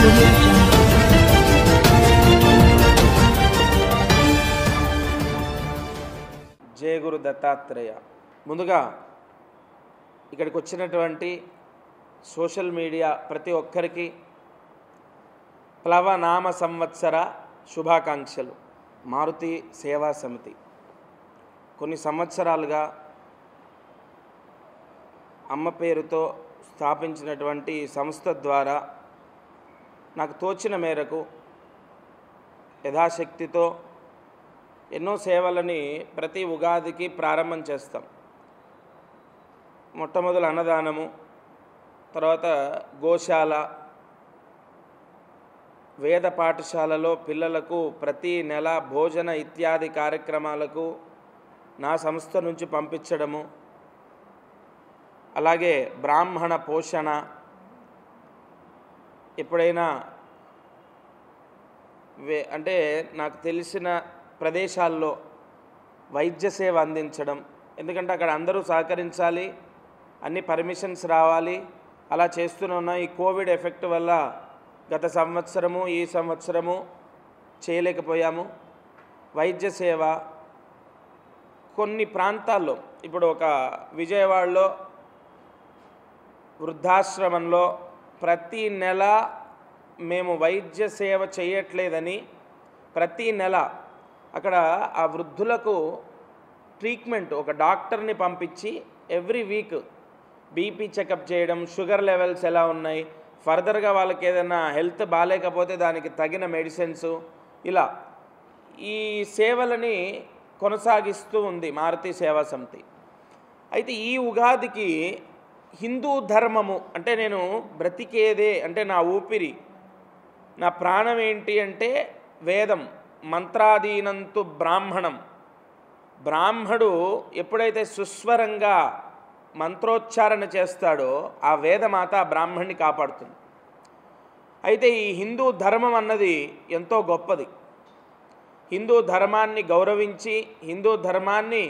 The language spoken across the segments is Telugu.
audio jungle. జయ గురు దత్తాత్రేయ ముందుగా ఇక్కడికి వచ్చినటువంటి సోషల్ మీడియా ప్రతి ఒక్కరికి ప్లవనామ సంవత్సర శుభాకాంక్షలు మారుతి సేవా సమితి కొన్ని సంవత్సరాలుగా అమ్మ పేరుతో స్థాపించినటువంటి ఈ సంస్థ ద్వారా నాకు తోచిన మేరకు యథాశక్తితో ఎన్నో సేవలని ప్రతి ఉగాదికి ప్రారంభం చేస్తాం మొట్టమొదలు అన్నదానము తర్వాత గోశాల వేద పాఠశాలలో పిల్లలకు ప్రతి నెల భోజన ఇత్యాది కార్యక్రమాలకు నా సంస్థ నుంచి పంపించడము అలాగే బ్రాహ్మణ పోషణ ఎప్పుడైనా వే అంటే నాకు తెలిసిన ప్రదేశాల్లో వైద్య సేవ అందించడం ఎందుకంటే అక్కడ అందరూ సహకరించాలి అన్ని పర్మిషన్స్ రావాలి అలా చేస్తూనే ఈ కోవిడ్ ఎఫెక్ట్ వల్ల గత సంవత్సరము ఈ సంవత్సరము చేయలేకపోయాము వైద్య సేవ కొన్ని ప్రాంతాల్లో ఇప్పుడు ఒక విజయవాడలో వృద్ధాశ్రమంలో ప్రతి నెల మేము వైద్య సేవ చేయట్లేదని ప్రతి నెల అక్కడ ఆ వృద్ధులకు ట్రీట్మెంట్ ఒక డాక్టర్ని పంపించి ఎవ్రీ వీక్ బీపీ చెకప్ చేయడం షుగర్ లెవెల్స్ ఎలా ఉన్నాయి ఫర్దర్గా వాళ్ళకి ఏదైనా హెల్త్ బాగాలేకపోతే దానికి తగిన మెడిసిన్స్ ఇలా ఈ సేవలని కొనసాగిస్తూ ఉంది మారుతి సేవా సమితి అయితే ఈ ఉగాదికి హిందూ ధర్మము అంటే నేను బ్రతికేదే అంటే నా ఊపిరి నా ప్రాణం ఏంటి అంటే వేదం మంత్రాధీనంతు బ్రాహ్మణం బ్రాహ్మడు ఎప్పుడైతే సుస్వరంగా మంత్రోచ్చారణ చేస్తాడో ఆ వేదమాత ఆ బ్రాహ్మణ్ణి కాపాడుతుంది అయితే ఈ హిందూ ధర్మం అన్నది ఎంతో గొప్పది హిందూ ధర్మాన్ని గౌరవించి హిందూ ధర్మాన్ని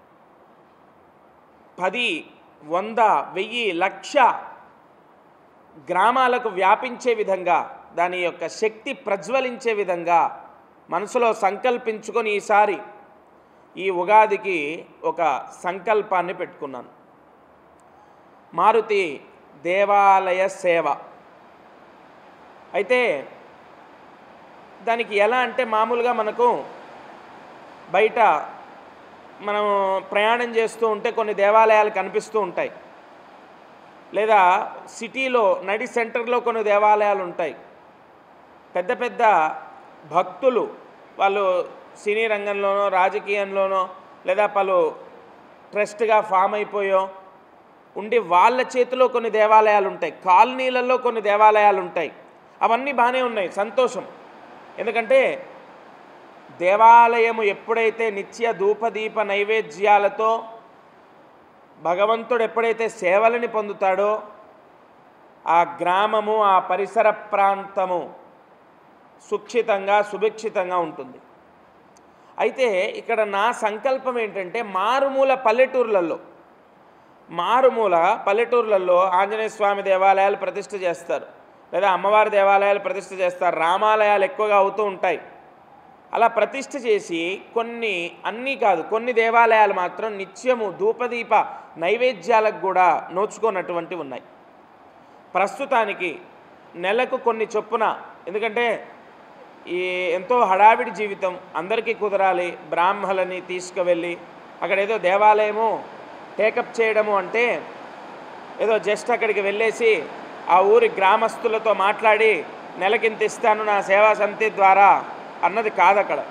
పది వంద వెయ్యి లక్ష గ్రామాలకు వ్యాపించే విధంగా దాని యొక్క శక్తి ప్రజ్వలించే విధంగా మనసులో సంకల్పించుకొని ఈసారి ఈ ఉగాదికి ఒక సంకల్పాన్ని పెట్టుకున్నాను మారుతి దేవాలయ సేవ అయితే దానికి ఎలా అంటే మామూలుగా మనకు బయట మనం ప్రయాణం చేస్తూ ఉంటే కొన్ని దేవాలయాలు కనిపిస్తూ ఉంటాయి లేదా సిటీలో నడి సెంటర్లో కొన్ని దేవాలయాలు ఉంటాయి పెద్ద పెద్ద భక్తులు వాళ్ళు సినీ రంగంలోనో రాజకీయంలోనో లేదా పలు ట్రస్ట్గా ఫామ్ అయిపోయో ఉండి వాళ్ళ చేతిలో కొన్ని దేవాలయాలు ఉంటాయి కాలనీలలో కొన్ని దేవాలయాలు ఉంటాయి అవన్నీ బాగానే ఉన్నాయి సంతోషం ఎందుకంటే దేవాలయము ఎప్పుడైతే నిత్య ధూపదీప నైవేద్యాలతో భగవంతుడు ఎప్పుడైతే సేవలని పొందుతాడో ఆ గ్రామము ఆ పరిసర ప్రాంతము సుక్షితంగా సుభిక్షితంగా ఉంటుంది అయితే ఇక్కడ నా సంకల్పం ఏంటంటే మారుమూల పల్లెటూర్లలో మారుమూల పల్లెటూర్లలో ఆంజనేయ స్వామి దేవాలయాలు ప్రతిష్ఠ చేస్తారు లేదా అమ్మవారి దేవాలయాలు ప్రతిష్ఠ చేస్తారు రామాలయాలు ఎక్కువగా అవుతూ ఉంటాయి అలా ప్రతిష్ఠ చేసి కొన్ని అన్నీ కాదు కొన్ని దేవాలయాలు మాత్రం నిత్యము ధూపదీప నైవేద్యాలకు కూడా నోచుకున్నటువంటి ఉన్నాయి ప్రస్తుతానికి నెలకు కొన్ని చొప్పున ఎందుకంటే ఈ ఎంతో హడావిడి జీవితం అందరికీ కుదరాలి బ్రాహ్మలని తీసుకువెళ్ళి అక్కడ ఏదో దేవాలయము టేకప్ చేయడము అంటే ఏదో జస్ట్ అక్కడికి వెళ్ళేసి ఆ ఊరి గ్రామస్తులతో మాట్లాడి నెలకింత ఇస్తాను నా సేవా సమితి ద్వారా అన్నది కాదు అక్కడ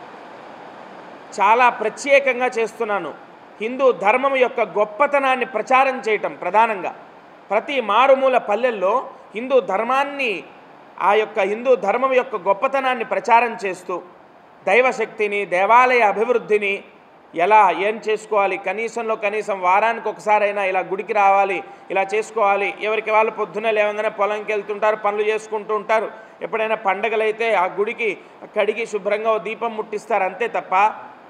చాలా ప్రత్యేకంగా చేస్తున్నాను హిందూ ధర్మం యొక్క గొప్పతనాన్ని ప్రచారం చేయటం ప్రధానంగా ప్రతి మారుమూల పల్లెల్లో హిందూ ధర్మాన్ని ఆ యొక్క హిందూ ధర్మం యొక్క గొప్పతనాన్ని ప్రచారం చేస్తూ దైవశక్తిని దేవాలయ అభివృద్ధిని ఎలా ఏం చేసుకోవాలి కనీసంలో కనీసం వారానికి ఒకసారైనా ఇలా గుడికి రావాలి ఇలా చేసుకోవాలి ఎవరికి వాళ్ళు పొద్దున లేవగానే పొలంకి వెళ్తుంటారు పనులు చేసుకుంటూ ఉంటారు ఎప్పుడైనా పండగలైతే ఆ గుడికి కడిగి శుభ్రంగా ఓ దీపం ముట్టిస్తారు అంతే తప్ప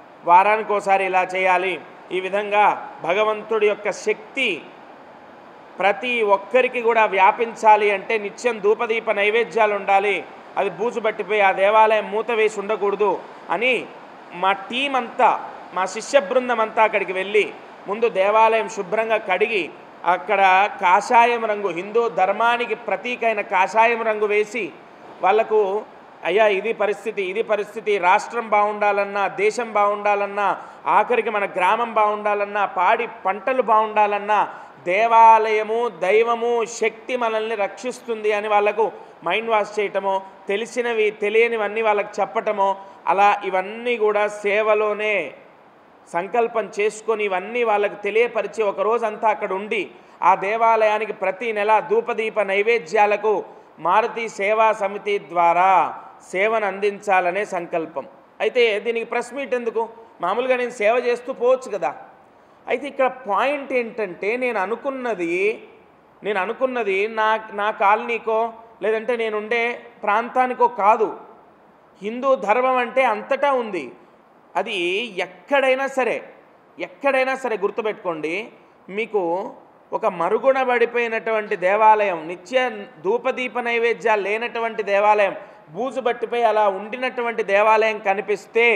వారానికి ఒకసారి ఇలా చేయాలి ఈ విధంగా భగవంతుడి యొక్క శక్తి ప్రతి ఒక్కరికి కూడా వ్యాపించాలి అంటే నిత్యం ధూపదీప నైవేద్యాలు ఉండాలి అది బూజు పట్టిపోయి ఆ దేవాలయం మూత వేసి ఉండకూడదు అని మా టీం అంతా మా శిష్య బృందం అంతా అక్కడికి వెళ్ళి ముందు దేవాలయం శుభ్రంగా కడిగి అక్కడ కాషాయం రంగు హిందూ ధర్మానికి ప్రతీకైన కాషాయం రంగు వేసి వాళ్లకు అయ్యా ఇది పరిస్థితి ఇది పరిస్థితి రాష్ట్రం బాగుండాలన్నా దేశం బాగుండాలన్నా ఆఖరికి మన గ్రామం బాగుండాలన్నా పాడి పంటలు బాగుండాలన్నా దేవాలయము దైవము శక్తి మనల్ని రక్షిస్తుంది అని వాళ్ళకు మైండ్ వాష్ చేయటమో తెలిసినవి తెలియనివన్నీ వాళ్ళకి చెప్పటమో అలా ఇవన్నీ కూడా సేవలోనే సంకల్పం చేసుకొని ఇవన్నీ వాళ్ళకి తెలియపరిచి ఒక రోజంతా అక్కడ ఉండి ఆ దేవాలయానికి ప్రతి నెల ధూపదీప నైవేద్యాలకు మారుతి సేవా సమితి ద్వారా సేవను అందించాలనే సంకల్పం అయితే దీనికి ప్రెస్ మీట్ ఎందుకు మామూలుగా నేను సేవ చేస్తూ పోవచ్చు కదా అయితే ఇక్కడ పాయింట్ ఏంటంటే నేను అనుకున్నది నేను అనుకున్నది నా నా కాలనీకో లేదంటే నేనుండే ప్రాంతానికో కాదు హిందూ ధర్మం అంటే అంతటా ఉంది అది ఎక్కడైనా సరే ఎక్కడైనా సరే గుర్తుపెట్టుకోండి మీకు ఒక మరుగున పడిపోయినటువంటి దేవాలయం నిత్య ధూపదీప నైవేద్యాలు లేనటువంటి దేవాలయం బూజు పట్టిపోయి అలా ఉండినటువంటి దేవాలయం కనిపిస్తే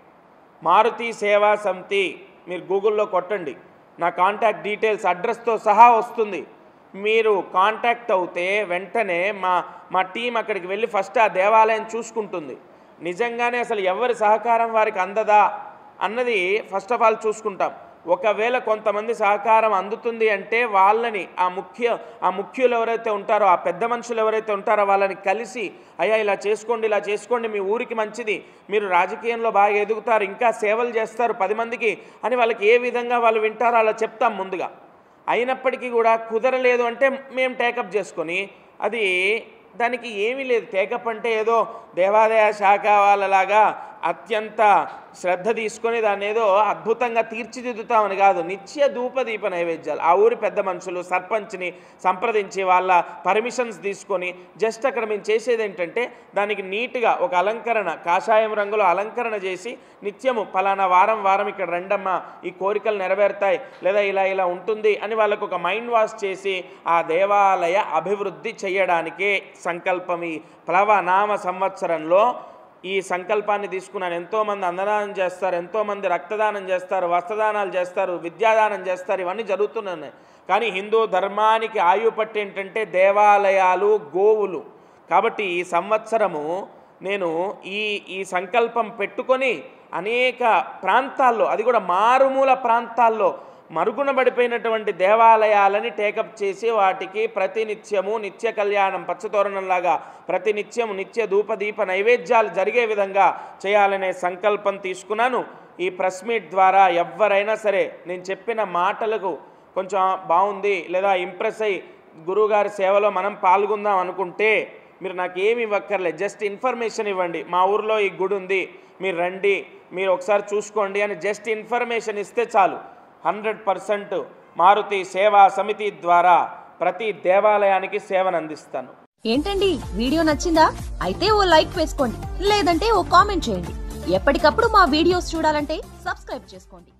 మారుతి సేవా సమితి మీరు గూగుల్లో కొట్టండి నా కాంటాక్ట్ డీటెయిల్స్ అడ్రస్తో సహా వస్తుంది మీరు కాంటాక్ట్ అవుతే వెంటనే మా మా టీం అక్కడికి వెళ్ళి ఫస్ట్ ఆ దేవాలయం చూసుకుంటుంది నిజంగానే అసలు ఎవరి సహకారం వారికి అందదా అన్నది ఫస్ట్ ఆఫ్ ఆల్ చూసుకుంటాం ఒకవేళ కొంతమంది సహకారం అందుతుంది అంటే వాళ్ళని ఆ ముఖ్య ఆ ముఖ్యులు ఎవరైతే ఉంటారో ఆ పెద్ద మనుషులు ఎవరైతే ఉంటారో వాళ్ళని కలిసి అయ్యా ఇలా చేసుకోండి ఇలా చేసుకోండి మీ ఊరికి మంచిది మీరు రాజకీయంలో బాగా ఎదుగుతారు ఇంకా సేవలు చేస్తారు పది మందికి అని వాళ్ళకి ఏ విధంగా వాళ్ళు వింటారో అలా చెప్తాం ముందుగా అయినప్పటికీ కూడా కుదరలేదు అంటే మేము టేకప్ చేసుకొని అది దానికి ఏమీ లేదు టేకప్ అంటే ఏదో దేవాదాయ శాఖ వాళ్ళలాగా అత్యంత శ్రద్ధ తీసుకొని దాన్ని ఏదో అద్భుతంగా తీర్చిదిద్దుతామని కాదు నిత్య ధూపదీప నైవేద్యాలు ఆ ఊరి పెద్ద మనుషులు సర్పంచ్ని సంప్రదించి వాళ్ళ పర్మిషన్స్ తీసుకొని జస్ట్ అక్కడ మేము చేసేది ఏంటంటే దానికి నీట్గా ఒక అలంకరణ కాషాయం రంగులో అలంకరణ చేసి నిత్యము పలానా వారం వారం ఇక్కడ రెండమ్మ ఈ కోరికలు నెరవేరుతాయి లేదా ఇలా ఇలా ఉంటుంది అని వాళ్ళకు ఒక మైండ్ వాష్ చేసి ఆ దేవాలయ అభివృద్ధి చేయడానికే సంకల్పం ఈ ప్లవనామ సంవత్సరంలో ఈ సంకల్పాన్ని తీసుకున్నాను ఎంతోమంది అన్నదానం చేస్తారు ఎంతోమంది రక్తదానం చేస్తారు వస్త్రదానాలు చేస్తారు విద్యాదానం చేస్తారు ఇవన్నీ జరుగుతున్నాయి కానీ హిందూ ధర్మానికి ఆయు పట్టి ఏంటంటే దేవాలయాలు గోవులు కాబట్టి ఈ సంవత్సరము నేను ఈ ఈ సంకల్పం పెట్టుకొని అనేక ప్రాంతాల్లో అది కూడా మారుమూల ప్రాంతాల్లో మరుగున పడిపోయినటువంటి దేవాలయాలని టేకప్ చేసి వాటికి ప్రతినిత్యము నిత్య కళ్యాణం పచ్చతోరణంలాగా ప్రతినిత్యము నిత్య ధూపదీప నైవేద్యాలు జరిగే విధంగా చేయాలనే సంకల్పం తీసుకున్నాను ఈ ప్రెస్ మీట్ ద్వారా ఎవరైనా సరే నేను చెప్పిన మాటలకు కొంచెం బాగుంది లేదా ఇంప్రెస్ అయ్యి గురువుగారి సేవలో మనం పాల్గొందాం అనుకుంటే మీరు నాకు ఏమి ఇవ్వక్కర్లేదు జస్ట్ ఇన్ఫర్మేషన్ ఇవ్వండి మా ఊర్లో ఈ గుడి ఉంది మీరు రండి మీరు ఒకసారి చూసుకోండి అని జస్ట్ ఇన్ఫర్మేషన్ ఇస్తే చాలు హండ్రెడ్ పర్సెంట్ మారుతి సేవా సమితి ద్వారా ప్రతి దేవాలయానికి సేవను అందిస్తాను ఏంటండి వీడియో నచ్చిందా అయితే ఓ లైక్ వేసుకోండి లేదంటే ఓ కామెంట్ చేయండి ఎప్పటికప్పుడు మా వీడియోస్ చూడాలంటే సబ్స్క్రైబ్ చేసుకోండి